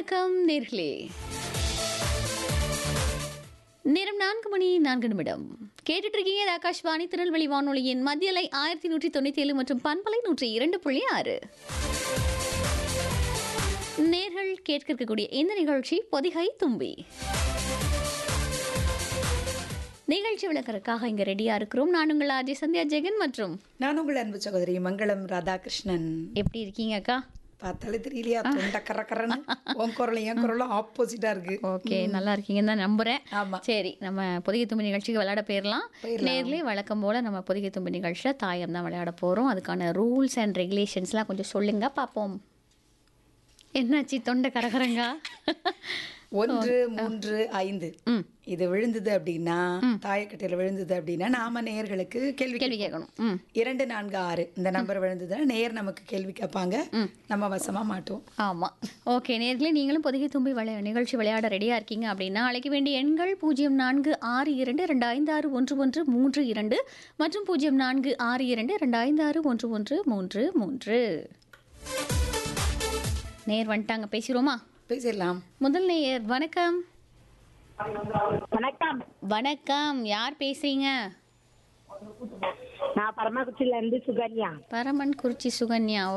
வணக்கம் நேர்களே நேரம் நான்கு மணி நான்கு நிமிடம் கேட்டுட்டு இருக்கீங்க இது ஆகாஷ்வாணி திருநெல்வேலி வானொலியின் மத்தியலை ஆயிரத்தி நூற்றி தொண்ணூற்றி ஏழு மற்றும் பண்பலை நூற்றி இரண்டு புள்ளி ஆறு நேர்கள் கேட்க இருக்கக்கூடிய இந்த நிகழ்ச்சி பொதிகை தும்பி நிகழ்ச்சி விளக்கறதுக்காக இங்க ரெடியா இருக்கிறோம் நான் உங்கள் அஜய் சந்தியா ஜெகன் மற்றும் நான் உங்கள் அன்பு சகோதரி மங்களம் ராதாகிருஷ்ணன் எப்படி இருக்கீங்க அக்கா பார்த்தாலே தெரியலையா தொண்டை கர கரன்னு உன் குரலும் என் குரலும் ஆப்போசிட்டா இருக்கு ஓகே நல்லா இருக்கீங்கன்னு தான் நம்புறேன் ஆமா சரி நம்ம பொதிகை தும்பி நிகழ்ச்சிக்கு விளையாட போயிடலாம் போயிடலாம். நேர்லேயே வழக்கம் போல நம்ம பொதிகை தும்பி நிகழ்ச்சியில் தாயம் தான் விளையாட போகிறோம் அதுக்கான ரூல்ஸ் அண்ட் ரெகுலேஷன்ஸ்லாம் கொஞ்சம் சொல்லுங்க பார்ப்போம் என்னாச்சு தொண்டை கரகரங்கா ஒன்று மூன்று ஐந்து ம் இது விழுந்தது அப்படின்னா தாயக்கட்டையில விழுந்தது அப்படின்னா நாம நேயர்களுக்கு கேள்வி கேள்வி கேட்போம். கேட்கணும் ம் இரண்டு நான்கு ஆறு இந்த நம்பர் விழுந்ததுன்னா நேயர் நமக்கு கேள்வி கேட்பாங்க நம்ம வசமா மாட்டோம் ஆமாம் ஓகே நேர்களே நீங்களும் பொதிகை தும்பி விளையா நிகழ்ச்சி விளையாட ரெடியாக இருக்கீங்க அப்படின்னா அழைக்க வேண்டிய எண்கள் பூஜ்ஜியம் நான்கு ஆறு இரண்டு ரெண்டு ஐந்து ஆறு ஒன்று ஒன்று மூன்று இரண்டு மற்றும் பூஜ்ஜியம் நான்கு ஆறு இரண்டு ரெண்டு ஐந்து ஆறு ஒன்று ஒன்று மூன்று மூன்று நேர் வந்துட்டாங்க பேசிடுவோமா பேசிடலாம் முதல் நேயர் வணக்கம் வணக்கம் வணக்கம் யார் பேசுறீங்க நான் பரமக்குச்சியில இருந்து சுகன்யா பரமன் குறிச்சி சுகன்யா